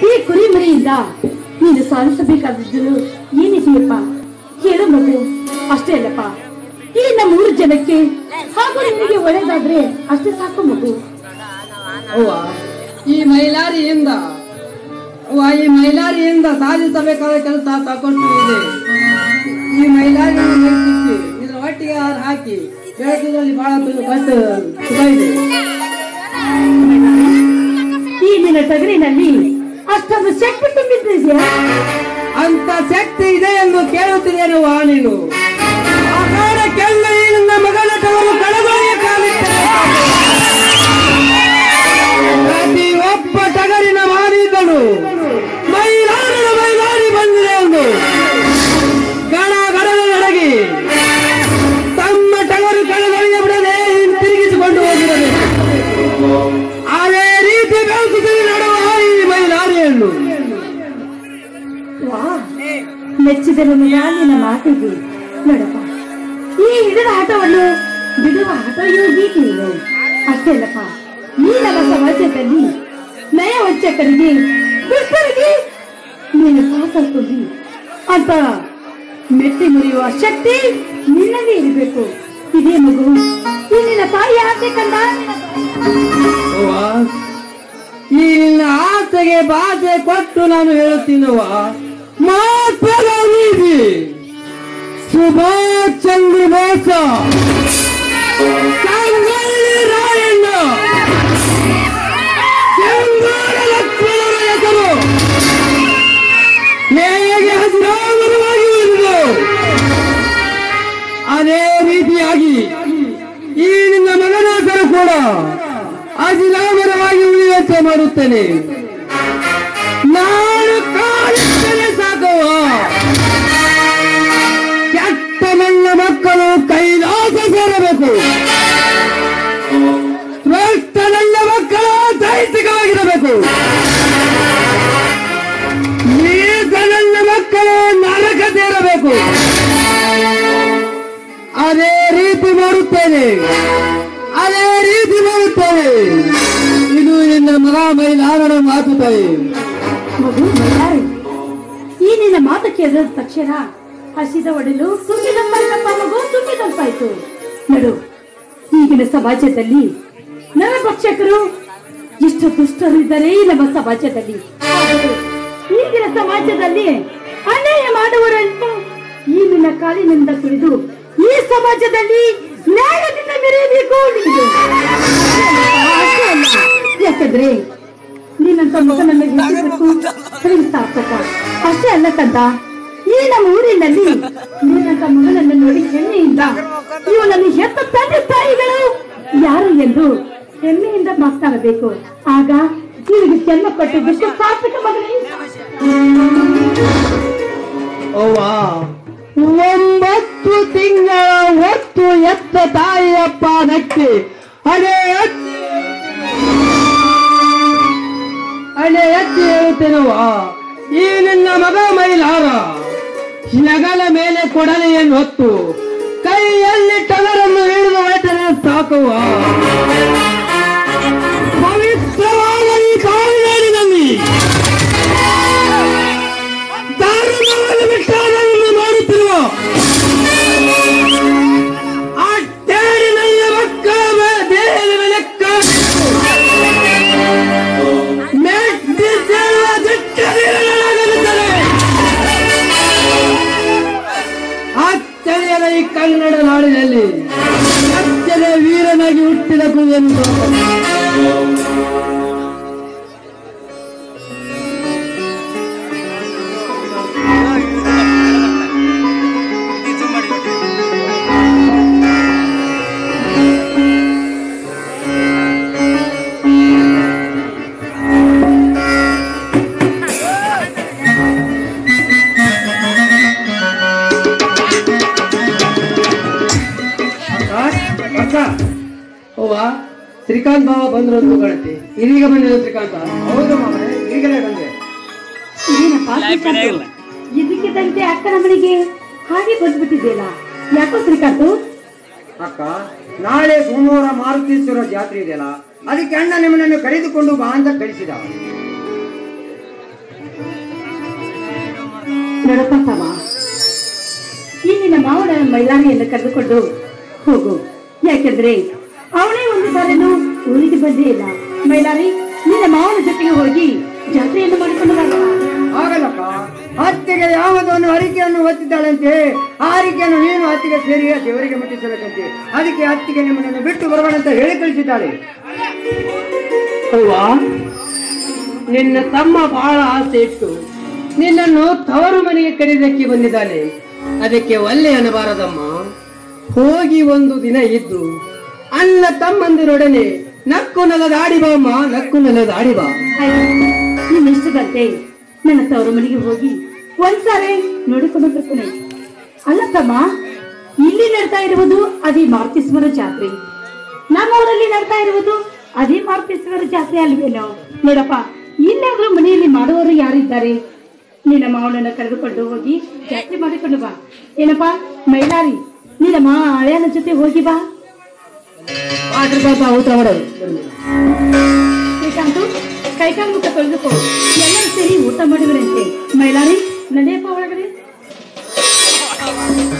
ಈ ಕುರಿಮರಿಯಿಂದ ನೀನು ಸಾಧಿಸಬೇಕಾದದ್ದು ಏನಿದೆಯಪ್ಪ ಹೇಳು ಮಗು ಅಷ್ಟೇ ಅಲ್ಲಪ್ಪ ಈ ನಮ್ಮ ಊರು ಜನಕ್ಕೆ ಹಾಗೂ ನಿನಗೆ ಒಳ್ಳೇದಾದ್ರೆ ಅಷ್ಟೇ ಸಾಕು ಮಗು ಅವ್ವ ಈ ಮೈಲಾರಿಯಿಂದ ಅವ್ವ ಈ ಮೈಲಾರಿಯಿಂದ ಸಾಧಿಸಬೇಕಾದ ಕೆಲಸ ಸಾಕಷ್ಟು ಇದೆ ಈ ಮೈಲಾರಿಯನ್ನು ಮೇಲ್ಕೆತ್ತಿ ಇದರ ಒಟ್ಟಿಗೆ ಹಾಲು ಹಾಕಿ ಬೆಳೆಸೋದ್ರಲ್ಲಿ ಬಹಳ ತು- ಕಷ್ಟ ಸುಖ ಇದೆ ಈ ನಿನ್ನ ಟಗರಿನಲ್ಲಿ ಅಷ್ಟೊಂದು ಶಕ್ತಿ ತುಂಬಿದ್ರಿದ್ಯಾ ಅಂತ ಶಕ್ತಿ ಇದೆ ಎಂದು ಕೇಳುತ್ತಿದ್ದೇನವ್ವ ನೀನು ಆ ಕಾರಣಕ್ಕೆಲ್ಲ ಈ ನನ್ನ ಮಗನ ತವರು ಕಳವಳಿಯ ಕಾಲಿಟ್ಟರೆ ಪ್ರತಿ ಒಬ್ಬ ಟಗರಿನ ಮಾರಿದ್ದನು ಮೈಲಾರನ ಮೈಲಾರಿ ಬಂದಿದೆ ಎಂದು ಗಣ ಗಡದ ನಡಗಿ ತಮ್ಮ ಟಗರು ಕಳವಳಿಯ ಬಿಡದೆ ಹಿಂತಿರುಗಿಸಿಕೊಂಡು ಹೋಗಿರಬೇಕು ಅದೇ ರೀತಿ ಬೆಳೆಸುತ್ತಿದೆ ನಡುವ ಈ ಮೈಲಾರಿಯನ್ನು ವಾ ಮೆಚ್ಚಿದರು ನಿನ್ನ ಮಾತಿಗೆ ನೋಡಪ್ಪ ಈ ಹಿಡಿದ ಆಟವನ್ನು ಬಿಡುವ ಆಟಯೋಗಿ ನೀನು ಅಷ್ಟೇ ಅಲ್ಲಪ್ಪ ಈ ನಮ್ಮ ಸಮಾಜದಲ್ಲಿ ನಯ ವಂಚಕರಿಗೆ ದುಷ್ಟರಿಗೆ ನೀನು ಸಾಕಿ ಅಂತ ಮೆಟ್ಟಿ ಮುರಿಯುವ ಶಕ್ತಿ ನಿನ್ನಲ್ಲಿ ಇರಬೇಕು ಇದೇ ಮಗು ಈ ನಿನ್ನ ತಾಯಿ ಆಸೆ ಕಂಡ ಅವ್ವ, ಈ ನಿನ್ನ ಆಸೆಗೆ ಬಾಧೆ ಕೊಟ್ಟು ನಾನು ಹೇಳುತ್ತೀನವ್ವ ಮಹಾತ್ಮ ಗಾಂಧೀಜಿ ಸುಭಾಷ್ ಚಂದ್ರ ಬೋಸ ಸಂಗೊಳ್ಳಿ ರಾಯಣ್ಣ ಕೆಂಗೂರ ಲಕ್ಷ್ಮಣರ ಹೆಸರು ಹೇಗೆ ಹಸಿರಾಮರವಾಗಿ ಉಳಿದು ಅದೇ ರೀತಿಯಾಗಿ ಈ ನಿನ್ನ ಮಗನ ಹೆಸರು ಕೂಡ ಅಜಿಲಾಮರವಾಗಿ ಉಳಿಯುವಂತೆ ಮಾಡುತ್ತೇನೆ ನಾನು ಕಾಲಿಟ್ಟರೆ ಸಾಕವ ಕೆಟ್ಟ ನನ್ನ ಮಕ್ಕಳು ಕೈಲಾಸ ಸೇರಬೇಕು ಶ್ರೇಷ್ಠ ನನ್ನ ಮಕ್ಕಳು ದೈಹಿಕವಾಗಿರಬೇಕು ನೀತ ನನ್ನ ಮಕ್ಕಳು ನರಕ ಸೇರಬೇಕು ಅದೇ ರೀತಿ ಮಾಡುತ್ತೇನೆ ಅದೇ ರೀತಿ ಮಾಡುತ್ತೇನೆ ಇದು ನಿನ್ನ ಮಗ ಮೈಲಾರನ ಮಾತು ತಾಯಿ ಮಗು ಬಳ್ಳಾರಿ ಈ ನಿನ್ನ ಮಾತು ಕೇಳಿದ ತಕ್ಷಣ ಹಸಿದ ಒಡಲು ತುಂಬಿದಂಪಾಯ್ತಪ್ಪ ಮಗು ತುಂಬಿದಂಪಾಯ್ತು ನಡು ಈಗಿನ ಸಮಾಜದಲ್ಲಿ ನರಭಕ್ಷಕರು ಎಷ್ಟು ದುಷ್ಟರು ಇದ್ದಾರೆ ಈ ನಮ್ಮ ಸಮಾಜದಲ್ಲಿ ಆದರೆ ಈಗಿನ ಸಮಾಜದಲ್ಲಿ ಅನ್ಯಾಯ ಮಾಡುವವರನ್ನು ಈ ನಿನ್ನ ಕಾಲಿನಿಂದ ತುಳಿದು ಈ ಸಮಾಜದಲ್ಲಿ ನ್ಯಾಯದಿಂದ ಮೆರೆಯಬೇಕು ನಿನಗೆ. ಅಷ್ಟೇ ಅಲ್ಲ, ಯಾಕಂದ್ರೆ ನೀನಂತ ಮಗನನ್ನ ಹೆಸರು ಸಾರ್ಥಕ ಅಷ್ಟೇ ಅಲ್ಲ ಕಂದ ಈ ನಮ್ಮ ಊರಿನಲ್ಲಿ ನೀನಂತ ಮಗನನ್ನು ನೋಡಿ ಹೆಮ್ಮೆಯಿಂದ ಇವನನ್ನು ಹೆತ್ತ ತಂದೆ ತಾಯಿಗಳು ಯಾರು ಎಂದು ಹೆಮ್ಮೆಯಿಂದ ಮಾತನಾಡಬೇಕು ಆಗ ನಿನಗೆ ಜನ್ಮ ಕೊಟ್ಟಿದ್ದಕ್ಕೆ ಸಾರ್ಥಕ ಮಗನೇ ಅವ್ವ ಒಂಬತ್ತು ತಿಂಗಳ ಹೊತ್ತು ಎತ್ತ ತಾಯಿಯಪ್ಪ ನಕ್ಕಿ ಅದೇ ಎತ್ತಿ ಅದೇ ಎತ್ತಿ ಹೇಳುತ್ತೇನವ್ವ ಈ ನಿನ್ನ ಮಗ ಮೈಲಾರ ಹೆಗಲ ಮೇಲೆ ಕೊಡಲೆಯನ್ನು ಹೊತ್ತು ಕೈಯಲ್ಲಿ ಟಗರನ್ನು ಹಿಡಿದು ಹೊರಟರೆ ಸಾಕುವ ಪವಿತ್ರವಾದ ಈ ಕಾಲಿನಲ್ಲಿ ಧರ್ಮವನ್ನು ಬಿಟ್ಟಾದನ್ನು ಮಾಡುತ್ತಿರುವ ಅಟ್ಟೇರಿ ನನ್ನ ಮಕ್ಕಳ ಮೇಲೆ ದೇಹದ ಮೇಲೆ ಕಾಲು ಮೆಟ್ಟಿ ಸೇರುವ ದಿಟ್ಟದಿರಲಾಗದಿದ್ದರೆ ಅಚ್ಚರಿಯದ ಈ ಕನ್ನಡ ನಾಡಿನಲ್ಲಿ ಅಚ್ಚರಿಯ ವೀರನಾಗಿ ಹುಟ್ಟಿದ ಕುರಿಯನ್ನು ಅಕ್ಕ ಅವ್ವ ಶ್ರೀಕಾಂತ್ ಬಾವ ಬಂದ್ರು ಅಂತ ಕಾಣುತ್ತೆ ಇದೀಗ ಬಂದಿರೋ ಶ್ರೀಕಾಂತ ಹೌದು ಮಾಮನೆ ಈಗಲೇ ಬಂದೆ ಏನಪ್ಪ ಶ್ರೀಕಾಂತು? ಇದಕ್ಕಿದ್ದಂತೆ ಅಕ್ಕನ ಮನೆಗೆ ಹಾಗೆ ಬಂದ್ಬಿಟ್ಟಿದೆಯಲ್ಲ ಯಾಕೋ ಶ್ರೀಕಾಂತು ಅಕ್ಕ ನಾಳೆ ಸೋಮವಾರ ಮಾರುತೇಶ್ವರ ಜಾತ್ರೆ ಇದೆಯಲ್ಲ ಅದಕ್ಕೆ ಅಣ್ಣ ನಿಮ್ಮನನ್ನು ಕರೆದುಕೊಂಡು ಬಾ ಅಂತ ಕಳಿಸಿದ ನೋಡಪ್ಪ ತಮ್ಮ ಈ ನಿನ್ನ ಮಾವನ ಮೈಲಾರಿಯನ್ನು ಕರೆದುಕೊಂಡು ಹೋಗು ಯಾಕೆಂದ್ರೆ ಅವಳೇ ಒಂದು ಸಾರಿನು ಊರಿಗೆ ಬಂದೇ ಇಲ್ಲ ಮೈಲಾರಿ ನಿನ್ನ ಮಾವನ ಜೊತೆಗೆ ಹೋಗಿ ಜಾತ್ರೆಯನ್ನು ಮಾಡಿಕೊಂಡು ಬರೋಣ ಆಗಲ್ಲಪ್ಪ ಹತ್ತಿಗೆ ಯಾವುದೊಂದು ಹರಿಕೆಯನ್ನು ಒತ್ತಿದ್ದಾಳಂತೆ ಆ ಹರಿಕೆಯನ್ನು ನೀನು ಹತ್ತಿಗೆ ಸೇರಿ ಆ ದೇವರಿಗೆ ಮುಟ್ಟಿಸಬೇಕಂತೆ ಅದಕ್ಕೆ ಹತ್ತಿಗೆ ನಿಮ್ಮನ್ನು ಬಿಟ್ಟು ಬರೋಣ ಅಂತ ಹೇಳಿ ಕಳಿಸಿದ್ದಾಳೆ ಅವ್ವ ನಿನ್ನ ತಮ್ಮ ಬಹಳ ಆಸೆ ಇಟ್ಟು ನಿನ್ನನ್ನು ತವರು ಮನೆಗೆ ಕರೆದಕ್ಕೆ ಬಂದಿದ್ದಾನೆ ಅದಕ್ಕೆ ಒಲ್ಲೆ ಅನ್ನಬಾರದಮ್ಮ ಹೋಗಿ ಒಂದು ದಿನ ಇದ್ದು ಅನ್ನ ತಮ್ಮಂದಿರೊಡನೆ ನಕ್ಕು ನಲದಾಡಿ ಬಾ ಅಮ್ಮ ನಕ್ಕು ನಲದಾಡಿ ಬಾ ನೀನ್ ಇಷ್ಟದಂತೆ ನನ್ನ ತವರು ಮನೆಗೆ ಹೋಗಿ ಒಂದ್ಸಾರಿ ನೋಡಿಕೊಂಡು ಬರ್ತೀನಿ ಅಲ್ಲ ತಮ್ಮ ಇಲ್ಲಿ ನಡ್ತಾ ಇರುವುದು ಅದೇ ಮಾರುತೇಶ್ವರ ಜಾತ್ರೆ ನಮ್ಮೂರಲ್ಲಿ ನಡ್ತಾ ಇರುವುದು ಅದೇ ಮಾರುತೇಶ್ವರ ಜಾತ್ರೆ ಅಲ್ವೇನೋ ನೋಡಪ್ಪ ಇಲ್ಲಾದ್ರೂ ಮನೆಯಲ್ಲಿ ಮಾಡುವವರು ಯಾರಿದ್ದಾರೆ ನಿನ್ನ ಮಾವನನ್ನ ಕರೆದುಕೊಂಡು ಹೋಗಿ ಜಾತ್ರೆ ಮಾಡಿಕೊಂಡು ಬಾ ಏನಪ್ಪಾ ಮೈಲಾರಿ ನಿನ್ನ ಮಾ ಹಳೆಯನ ಜೊತೆ ಹೋಗಿ ಬಾ ಆದ್ರ ಪಾಪ ಊಟ ಮಾಡೋದು ಶ್ರೀಕಾಂತು ಕೈಕಾಲು ಮುಖ ತೊಳೆದುಕೋ ಎಲ್ಲರೂ ಸೇರಿ ಊಟ ಮಾಡಿದ್ರಂತೆ ಮೈಲಾರಿ ನಡೆಯಪ್ಪ ಒಳಗಡೆ